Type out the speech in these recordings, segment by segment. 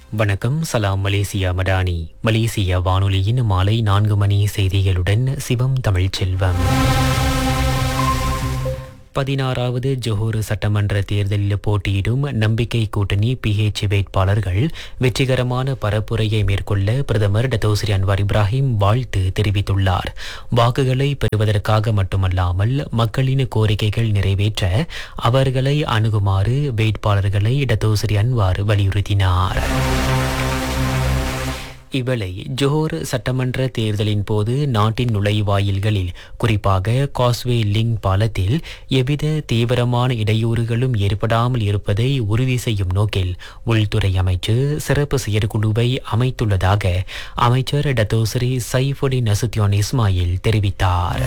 வணக்கம் சலாம் மலேசியா மடானி மலேசிய வானொலியின் மாலை நான்கு மணி செய்திகளுடன் சிவம் தமிழ்ச்செல்வம் பதினாறாவது ஜொஹூர் சட்டமன்ற தேர்தலில் போட்டியிடும் நம்பிக்கை கூட்டணி பிஹெச் வேட்பாளர்கள் வெற்றிகரமான பரப்புரையை மேற்கொள்ள பிரதமர் டத்தோஸ்ரீ அன்வார் இப்ராஹிம் வாழ்த்து தெரிவித்துள்ளார் வாக்குகளை பெறுவதற்காக மட்டுமல்லாமல் மக்களின் கோரிக்கைகள் நிறைவேற்ற அவர்களை அணுகுமாறு வேட்பாளர்களை டத்தோஸ்ரீ அன்வார் வலியுறுத்தினார் இவளை ஜோஹர் சட்டமன்ற தேர்தலின் போது நாட்டின் நுழைவாயில்களில் குறிப்பாக காஸ்வே லிங் பாலத்தில் எவ்வித தீவிரமான இடையூறுகளும் ஏற்படாமல் இருப்பதை உறுதி செய்யும் நோக்கில் உள்துறை அமைச்சு சிறப்பு செயற்குழுவை அமைத்துள்ளதாக அமைச்சர் டத்தோஸ்ரீ சைஃபுடின் நசுத்யோன் இஸ்மாயில் தெரிவித்தார்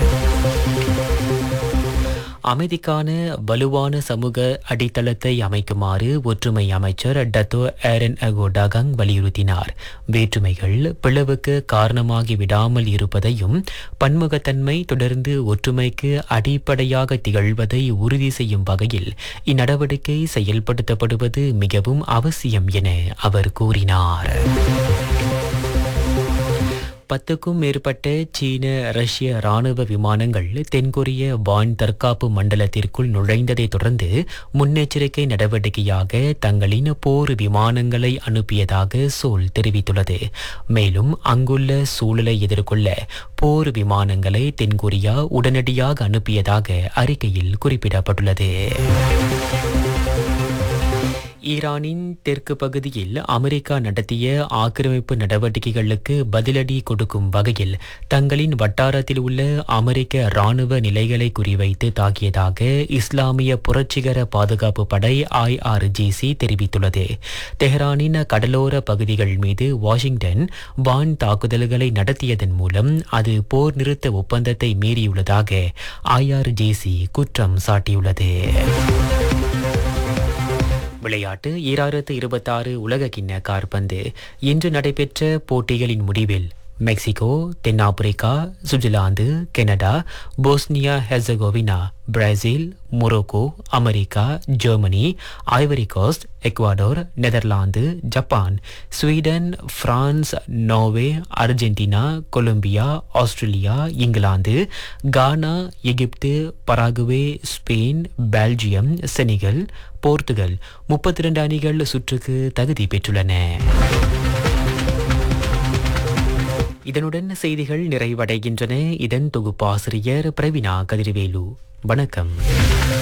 அமைதிக்கான வலுவான சமூக அடித்தளத்தை அமைக்குமாறு ஒற்றுமை அமைச்சர் டத்தோ ஏரன் அகோடாகங் வலியுறுத்தினார் வேற்றுமைகள் பிளவுக்கு காரணமாகி விடாமல் இருப்பதையும் பன்முகத்தன்மை தொடர்ந்து ஒற்றுமைக்கு அடிப்படையாக திகழ்வதை உறுதி செய்யும் வகையில் இந்நடவடிக்கை செயல்படுத்தப்படுவது மிகவும் அவசியம் என அவர் கூறினார் பத்துக்கும் மேற்பட்ட சீன ரஷ்ய ராணுவ விமானங்கள் தென்கொரிய வான் தற்காப்பு மண்டலத்திற்குள் நுழைந்ததை தொடர்ந்து முன்னெச்சரிக்கை நடவடிக்கையாக தங்களின் போர் விமானங்களை அனுப்பியதாக சோல் தெரிவித்துள்ளது மேலும் அங்குள்ள சூழலை எதிர்கொள்ள போர் விமானங்களை தென்கொரியா உடனடியாக அனுப்பியதாக அறிக்கையில் குறிப்பிடப்பட்டுள்ளது ஈரானின் தெற்கு பகுதியில் அமெரிக்கா நடத்திய ஆக்கிரமிப்பு நடவடிக்கைகளுக்கு பதிலடி கொடுக்கும் வகையில் தங்களின் வட்டாரத்தில் உள்ள அமெரிக்க ராணுவ நிலைகளை குறிவைத்து தாக்கியதாக இஸ்லாமிய புரட்சிகர பாதுகாப்பு படை ஐஆர்ஜிசி தெரிவித்துள்ளது தெஹ்ரானின் கடலோர பகுதிகள் மீது வாஷிங்டன் வான் தாக்குதல்களை நடத்தியதன் மூலம் அது போர் நிறுத்த ஒப்பந்தத்தை மீறியுள்ளதாக ஐஆர்ஜிசி குற்றம் சாட்டியுள்ளது விளையாட்டு ஈராயிரத்து இருபத்தாறு உலக கிண்ண கார்பந்து இன்று நடைபெற்ற போட்டிகளின் முடிவில் மெக்சிகோ தென்னாப்பிரிக்கா Switzerland Canada Bosnia Herzegovina Brazil Morocco America Germany Ivory Coast Ecuador Netherlands Japan Sweden France Norway Argentina Colombia Australia England Ghana Egypt Paraguay Spain Belgium Senegal Portugal முப்பத்தி ரெண்டு அணிகள் சுற்றுக்கு தகுதி பெற்றுள்ளன இதனுடன் செய்திகள் நிறைவடைகின்றன இதன் தொகுப்பாசிரியர் பிரவினா கதிர்வேலு வணக்கம்